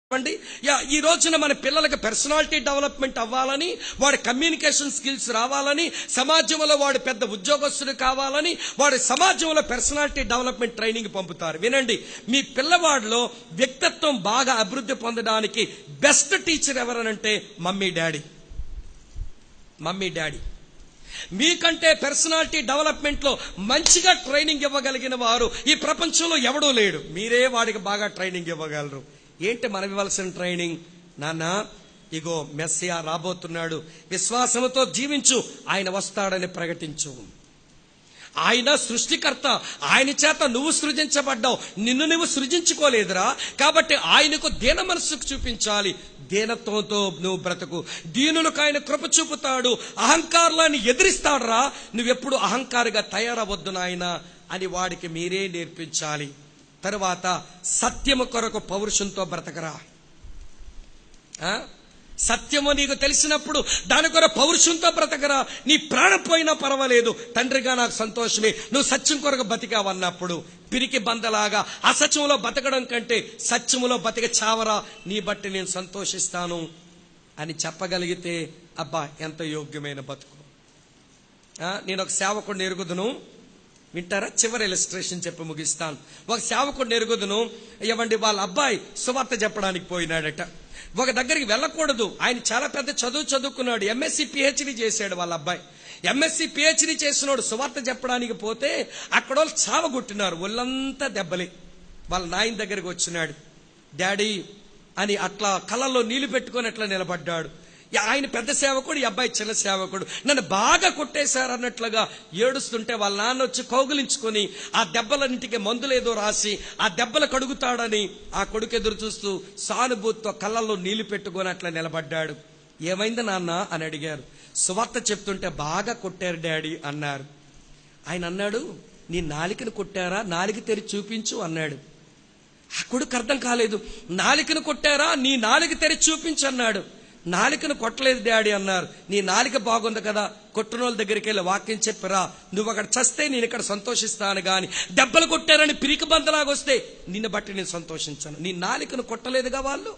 అండి యా ఈ రోజున మన పిల్లలకి పర్సనాలిటీ డెవలప్మెంట్ అవ్వాలని వాడి కమ్యూనికేషన్ స్కిల్స్ రావాలని సమాజంలో వాడు పెద్ద ఉద్యోగస్తుడు కావాలని వాడి సమాజంలో పర్సనాలిటీ డెవలప్మెంట్ ట్రైనింగ్ పంపుతారు వినండి మీ పిల్లవాడిలో వ్యక్తిత్వం బాగా అభివృద్ధి పొందడానికి బెస్ట్ టీచర్ ఎవరనంటే మమ్మీ డాడీ మమ్మీ డాడీ మీకంటే పర్సనాలిటీ డెవలప్మెంట్ లో మంచిగా ట్రైనింగ్ ఇవ్వగలిగిన వారు ఈ ప్రపంచంలో ఎవడూ లేడు మీరే వాడికి బాగా ట్రైనింగ్ ఇవ్వగలరు ఏంటి మనం ఇవ్వాల్సిన ట్రైనింగ్ నాన్న ఇగో మెస్సియా రాబోతున్నాడు విశ్వాసంతో జీవించు ఆయన వస్తాడని ప్రకటించు ఆయన సృష్టికర్త ఆయన చేత నువ్వు సృజించబడ్డావు నిన్ను నువ్వు సృజించుకోలేదురా కాబట్టి ఆయనకు దీన మనస్సుకు చూపించాలి దీనత్వంతో నువ్వు బ్రతుకు దీనులకు ఆయన కృప చూపుతాడు అహంకారాన్ని ఎదిరిస్తాడురా నువ్వెప్పుడు అహంకారిగా తయారవద్దు నాయన అని వాడికి మీరే నేర్పించాలి తరువాత సత్యము కొరకు పౌరుషంతో బ్రతకరా ఆ? సత్యము నీకు తెలిసినప్పుడు దాని కొరకు పౌరుషంతో బ్రతకరా నీ ప్రాణం పోయినా పర్వాలేదు తండ్రిగా నాకు సంతోషమే నువ్వు సత్యం కొరకు బతికావన్నప్పుడు పిరికి బందలాగా అసత్యంలో బతకడం కంటే సత్యములో బతిక చావరా నీ బట్టి నేను సంతోషిస్తాను అని చెప్పగలిగితే అబ్బా ఎంత యోగ్యమైన బతుకు ఆ, నేను ఒక సేవకుడిని ఎరుగుదును వింటారా చివరి ఇలస్ట్రేషన్ చెప్పి ముగిస్తాను ఒక సేవకుడిని ఎరుగుదును ఇవ్వండి వాళ్ళ అబ్బాయి సువార్త చెప్పడానికి పోయినాడట ఒక దగ్గరికి వెళ్ళకూడదు ఆయన చాలా పెద్ద చదువు చదువుకున్నాడు ఎంఎస్సి పిహెచ్డి చేశాడు వాళ్ళ అబ్బాయి ఎంఎస్సి పిహెచ్డి చేసినోడు సువార్త చెప్పడానికి పోతే అక్కడ వాళ్ళు చావగొట్టినారు ఒళ్ళంతా దెబ్బలే వాళ్ళ నాయన దగ్గరికి వచ్చినాడు డాడీ అని అట్లా కళ్ళల్లో నీళ్లు పెట్టుకొని అట్లా నిలబడ్డాడు యా, ఆయన పెద్ద సేవకుడు ఈ అబ్బాయి చిన్న సేవకుడు నన్ను బాగా కొట్టేశారు అన్నట్లుగా ఏడుస్తుంటే వాళ్ళ నాన్న వచ్చి కౌగులించుకొని ఆ దెబ్బలన్నింటికి మందులేదో రాసి ఆ దెబ్బలు కడుగుతాడని ఆ కొడుకు ఎదురు చూస్తూ సానుభూతితో కళ్ళల్లో నీళ్లు పెట్టుకొని అట్లా నిలబడ్డాడు ఏమైంది నాన్న అని అడిగారు సువార్త చెప్తుంటే బాగా కొట్టారు డాడీ అన్నారు ఆయన అన్నాడు నీ నాలికను కొట్టారా నాలిక తెరి చూపించు అన్నాడు ఆ కొడుకు అర్థం కాలేదు నాలికను కొట్టారా నీ నాలిక తెరి చూపించు అన్నాడు నాలికను కొట్టలేదు డాడీ అన్నారు నీ నాలిక బాగుంది కదా కొట్టునోళ్ళ దగ్గరికి వెళ్ళి వాక్యం చెప్పిరా నువ్వు అక్కడ చస్తే నేను ఇక్కడ సంతోషిస్తాను గాని దెబ్బలు కొట్టారని పిరికి బందలాగొస్తే నిన్ను బట్టి నేను సంతోషించాను నీ నాలికను కొట్టలేదుగా వాళ్ళు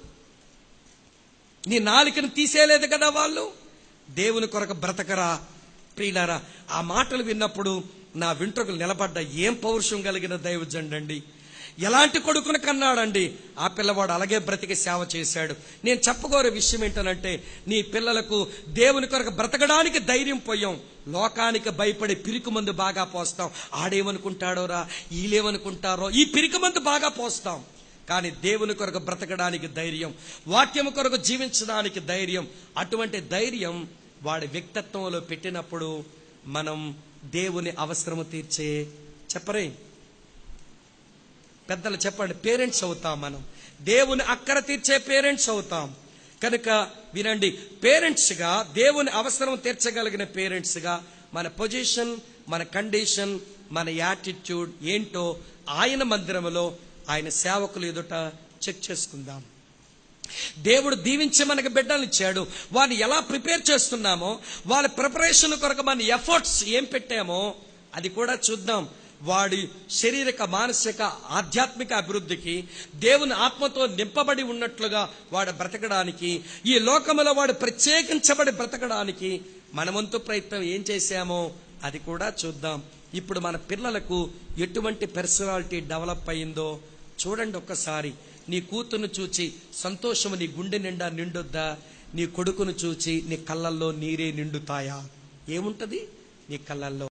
నీ నాలికను తీసేయలేదు కదా వాళ్ళు దేవుని కొరకు బ్రతకరా ప్రియులారా ఆ మాటలు విన్నప్పుడు నా వెంట్రుకలు నిలబడ్డ ఏం పౌరుషం కలిగిన దైవజండండి ఎలాంటి కొడుకుని కన్నాడండి ఆ పిల్లవాడు అలాగే బ్రతికి సేవ చేశాడు నేను చెప్పగోరే విషయం ఏంటనంటే నీ పిల్లలకు దేవుని కొరకు బ్రతకడానికి ధైర్యం పోయాం లోకానికి భయపడి పిరికి మందు బాగా పోస్తాం ఆడేమనుకుంటాడోరా వీళ్ళేమనుకుంటారో ఈ పిరికి మందు బాగా పోస్తాం కానీ దేవుని కొరకు బ్రతకడానికి ధైర్యం వాక్యము కొరకు జీవించడానికి ధైర్యం అటువంటి ధైర్యం వాడి వ్యక్తిత్వంలో పెట్టినప్పుడు మనం దేవుని అవసరము తీర్చే చెప్పరే పెద్దలు చెప్పండి పేరెంట్స్ అవుతాం మనం దేవుని అక్కర తీర్చే పేరెంట్స్ అవుతాం కనుక వినండి పేరెంట్స్ గా దేవుని అవసరం తీర్చగలిగిన పేరెంట్స్ గా మన పొజిషన్ మన కండిషన్ మన యాటిట్యూడ్ ఏంటో ఆయన మందిరములో ఆయన సేవకులు ఎదుట చెక్ చేసుకుందాం దేవుడు దీవించి మనకి బిడ్డలు ఇచ్చాడు వారిని ఎలా ప్రిపేర్ చేస్తున్నామో వాళ్ళ ప్రిపరేషన్ కొరకు మన ఎఫర్ట్స్ ఏం పెట్టామో అది కూడా చూద్దాం వాడి శారీరక మానసిక ఆధ్యాత్మిక అభివృద్ధికి దేవుని ఆత్మతో నింపబడి ఉన్నట్లుగా వాడు బ్రతకడానికి ఈ లోకములో వాడు ప్రత్యేకించబడి బ్రతకడానికి మనవంతు ప్రయత్నం ఏం చేశామో అది కూడా చూద్దాం ఇప్పుడు మన పిల్లలకు ఎటువంటి పర్సనాలిటీ డెవలప్ అయిందో చూడండి ఒక్కసారి నీ కూతురును చూచి సంతోషము నీ గుండె నిండా నిండొద్దా నీ కొడుకును చూచి నీ కళ్ళల్లో నీరే నిండుతాయా ఏముంటది నీ కళ్ళల్లో